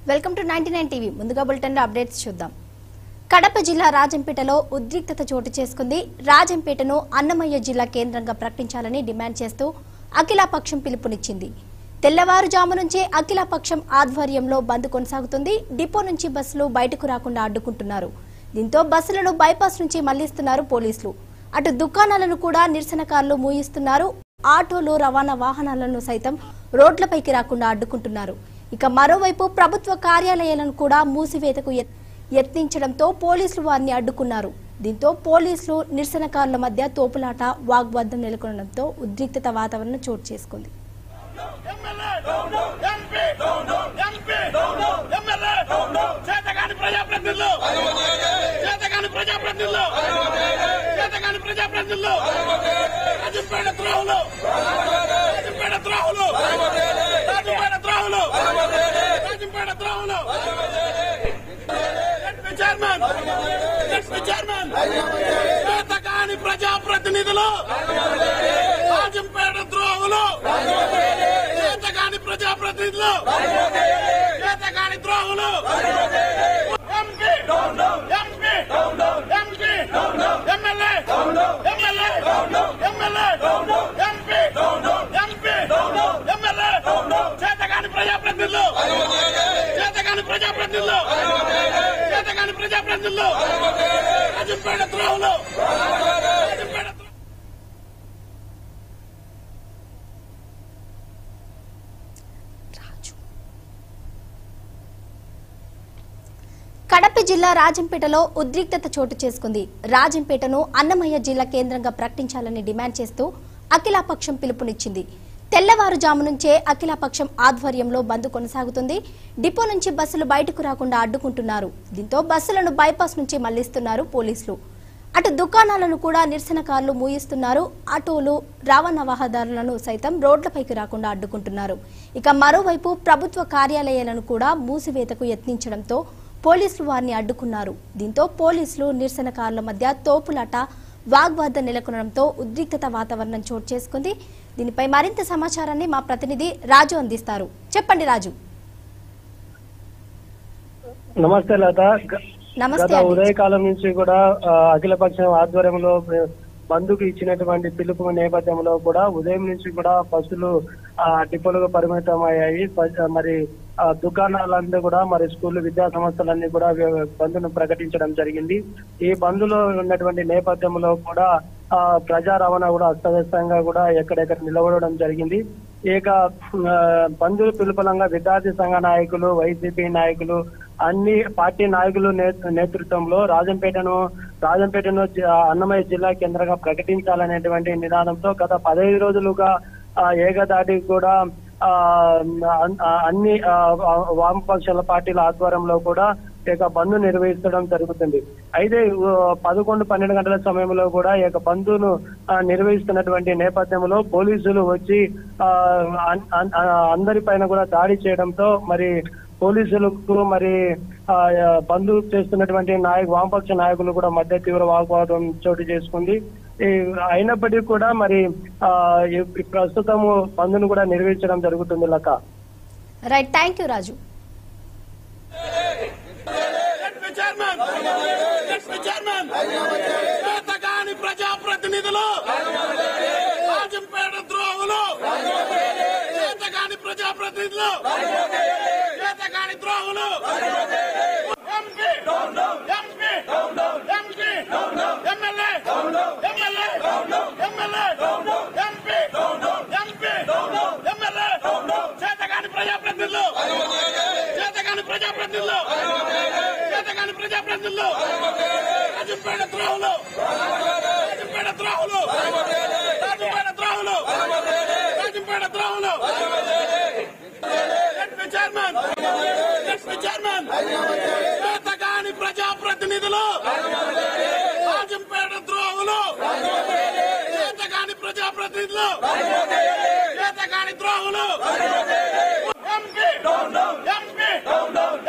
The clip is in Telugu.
Welcome to ninety nine TV ముందుగా బులెటిన్లో అప్డేట్స్ చూద్దాం కడప జిల్లా రాజంపేటలో ఉద్రిక్తత చోటు చేసుకుంది రాజంపేటను అన్నమయ్య జిల్లా కేంద్రంగా ప్రకటించాలని డిమాండ్ చేస్తూ అఖిలాపక్షం పిలుపునిచ్చింది తెల్లవారుజాము నుంచే అఖిలాపక్షం ఆధ్వర్యంలో బంద్ కొనసాగుతుంది డిపో నుంచి బస్సులు బయటకు రాకుండా అడ్డుకుంటున్నారు దీంతో బస్సులను బైపాస్ నుంచి మళ్లిస్తున్నారు పోలీసులు అటు దుకాణాలను కూడా నిరసనకారులు మూయిస్తున్నారు ఆటోలు రవాణా వాహనాలను సైతం రోడ్లపైకి రాకుండా అడ్డుకుంటున్నారు ఇక మరోవైపు ప్రభుత్వ కార్యాలయాలను కూడా మూసివేతకు యత్- యత్నించడంతో పోలీసులు వారిని అడ్డుకున్నారు దీంతో పోలీసులు నిరసనకారుల మధ్య తోపులాట వాగ్వాదం నెలకొనడంతో ఉద్రిక్తత వాతావరణం చోటు చేసుకుంది ఎంపీ ఎంపీ ఎమ్మెల్యే చేతగాని ప్రజాప్రతినిధులు చేతగాని ప్రజాప్రతినిధులు చేతగాని ప్రజాప్రతినిధులు రాజంపేట ద్రోహులు రాజంపేట ద్రోహులు రాజంపేట ద్రోహులు రాజంపేట ద్రోహులు జడ్పీ చైర్మన్ జడ్పీ చైర్మన్ చేతగాని ప్రజాప్రతినిధులు రాజంపేట ద్రోహులు చేతగాని ప్రజాప్రతినిధులు చేతగాని ద్రోహులు MP MP MP MLA MLA MLA MP MP MLA చేతగాని ప్రజాప్రతినిధులు చేతగాని ప్రజాప్రతినిధులు చేతగాని ప్రజాప్రతినిధులు రాజంపేట ద్రోహులు రాజంపేట ద్రోహులు రాజు కడప జిల్లా రాజంపేటలో ఉద్రిక్తత చోటు చేసుకుంది రాజంపేటను అన్నమయ్య జిల్లా కేంద్రంగా ప్రకటించాలని డిమాండ్ చేస్తూ అఖిలాపక్షం పిలుపునిచ్చింది తెల్లవారుజాము నుంచే అఖిలాపక్షం ఆధ్వర్యంలో బంద్ కొనసాగుతుంది డిపో నుంచి బస్సులు బయటకు రాకుండా అడ్డుకుంటున్నారు దీంతో బస్సులను బైపాస్ నుంచి మళ్లిస్తున్నారు పోలీసులు అటు దుకాణాలను కూడా నిరసనకారులు మూయిస్తున్నారు ఆటోలు రవాణా వాహనదారులను సైతం రోడ్లపైకి రాకుండా అడ్డుకుంటున్నారు ఇక మరోవైపు ప్రభుత్వ కార్యాలయాలను కూడా మూసివేతకు యత్నించడంతో పోలీసులు వారిని అడ్డుకున్నారు దీంతో పోలీసులు నిరసనకారుల మధ్య తోపులాట వాగ్వాదం నెలకొనడంతో ఉద్రిక్తత వాతావరణం చోటు చేసుకుంది దీనిపై మరింత సమాచారాన్ని మా ప్రతినిధి రాజు అందిస్తారు చెప్పండి రాజు నమస్తే లత గ- నమస్తే గత అండి. ఉదయకాలం నుంచి కూడా ఆ, అఖిలపక్షం ఆధ్వర్యంలో ఆ, బంధుకు ఇచ్చినటువంటి పిలుపు నేపథ్యంలో కూడా ఉదయం నుంచి కూడా బస్సులు ఆ, డిపోలకు పరిమితం అయ్యాయి ప- మరి ఆ, దుకాణాలన్నీ కూడా మరి స్కూల్ విద్యా సంస్థలన్నీ కూడా వ్య- బంద్ను ప్రకటించడం జరిగింది ఈ బంద్లో ఉన్నటువంటి నేపథ్యంలో కూడా ఆ, ప్రజా రవాణా కూడా అస్తవ్యస్తంగా కూడా ఎక్కడెక్కడ నిలబడడం జరిగింది ఇక ఆ, బంధువుల పిలుపులంగా విద్యార్థి సంఘ నాయకులు వైసీపీ నాయకులు అన్ని పార్టీ నాయకులు నే- నేతృత్వంలో రాజంపేటను రాజంపేటను జ- అన్నమయ్య జిల్లా కేంద్రంగా ప్రకటించాలనేటువంటి నినాదంతో గత పదహైదు రోజులుగా ఆ, ఏకదాటి కూడా ఆ, అన్- ఆ, అన్ని ఆ, ఆ, వామపక్షాల పార్టీల ఆధ్వర్యంలో కూడా ఈ యొక్క బంద్ నిర్వహించడం జరుగుతుంది అయితే ఆ, పదకొండు పన్నెండు గంటల సమయంలో కూడా ఈ యొక్క బంధును నిర్వహిస్తున్నటువంటి నేపథ్యంలో పోలీసులు వచ్చి ఆ, అన్- అన్- ఆ, అందరిపైన కూడా దాడి చేయడంతో మరి పోలీసులకు మరి ఆ, బంద్ చేస్తున్నటువంటి నాయకు వామపక్ష నాయకులు కూడా మధ్య తీవ్ర వాగ్వాదం చోటు చేసుకుంది ఈ అయినప్పటికీ కూడా మరి ఆ ఈ ప్రస్తుతము బంద్ను కూడా నిర్వహించడం జరుగుతుంది లక right thank you Raju ZP chairman ZP chairman చేతగాని ప్రజాప్రతినిధులు రాజంపేట ద్రోహులు చేతగాని ప్రజాప్రతినిధులు చేతగాని ద్రోహులు MP MP MP MLA MLA MLA MP MP MLA చేతగాని ప్రజాప్రతినిధులు చేతగాని ప్రజాప్రతినిధులు చేతగాని ప్రజాప్రతినిధులు రాజంపేట ద్రోహులు రాజంపేట ద్రోహులు రాజంపేట ద్రోహులు రాజంపేట ద్రోహులు జడ్పీ చైర్మన్ జడ్పీ చైర్మన్ చేతగాని ప్రజాప్రతినిధులు రాజంపేట ద్రోహులు చేతగాని ప్రజాప్రతినిధులు చేతగాని ద్రోహులు ఎంపీ ఎంపీ